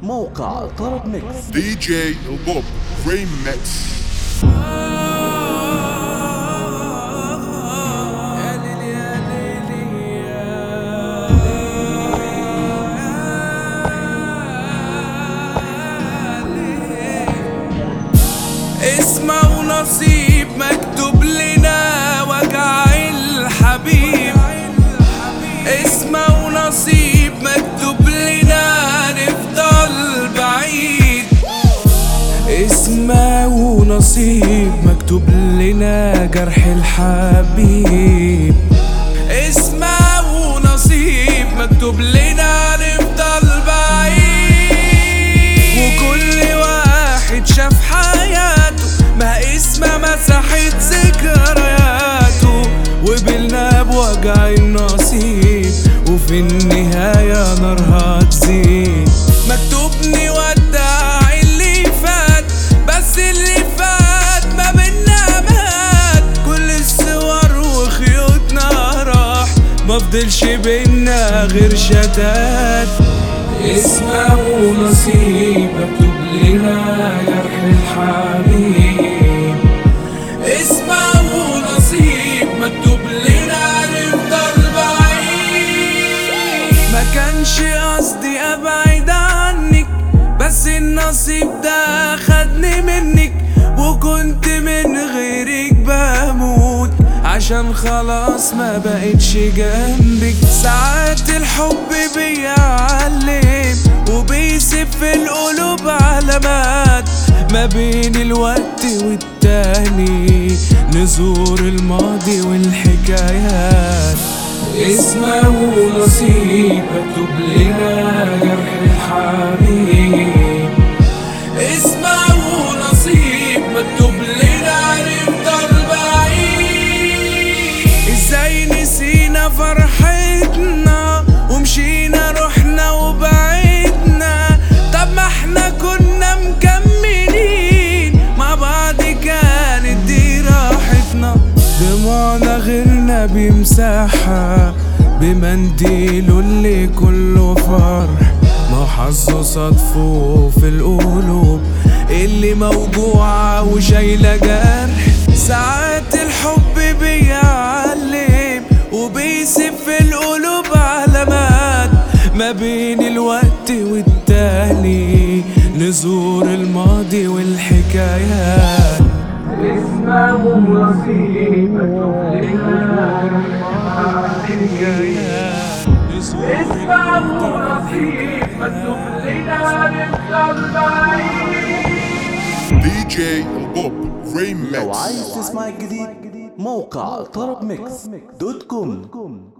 موقع طرب ميكس دي جي البوب ريمكس اسمه ونصيب مكتوب لنا وجع الحبيب اسمه ونصيب مكتوب لنا نفضل بعيد اسمه ونصيب مكتوب لنا جرح الحبيب اسمه ونصيب مكتوب لنا نفضل بعيد وكل واحد شاف حياته ما اسمه مسحت ذكرياته وبلنا بوجع النصيب وفي النهاية نارها تزيد مكتوب نودع اللي فات بس اللي فات ما بينا مات كل الصور وخيوطنا راح ما فضلش بينا غير شتات اسمه ونصيب مكتوب لنا جرح الحبيب اسمه ونصيب مكتوب لنا نفضل بعيد ما كانش قصدي ابعد عنك بس النصيب ده خدني منك وكنت من غيرك بموت عشان خلاص ما بقتش جنبك ساعات الحب بيعلم وبيسيب في القلوب علامات ما بين الوقت والتاني نزور الماضي والحكايات اسمه ونصيب مكتوب لنا جرح الحبيب اسمه ونصيب مكتوب لنا نفضل بعيد ازاي نسينا فرحتنا ومشينا رحنا وبعدنا طب ما احنا كنا مكملين مع بعض كانت دي راحتنا دموعنا غيرنا بيمسحها بمنديله اللي كله فرح ما هو حظه صدفه في القلوب اللي موجوعة وشايلة جرح ساعات الحب بيعلم وبيسيب في القلوب علامات ما بين الوقت والتاني نزور الماضي والحكايات اسمه ونصيب مكتوب لنا اسمه ونصيب مكتوب لنا نفضل بعيد دي جي البوب لو ريمكس عايز تسمع الجديد موقع طرب ميكس دوت كوم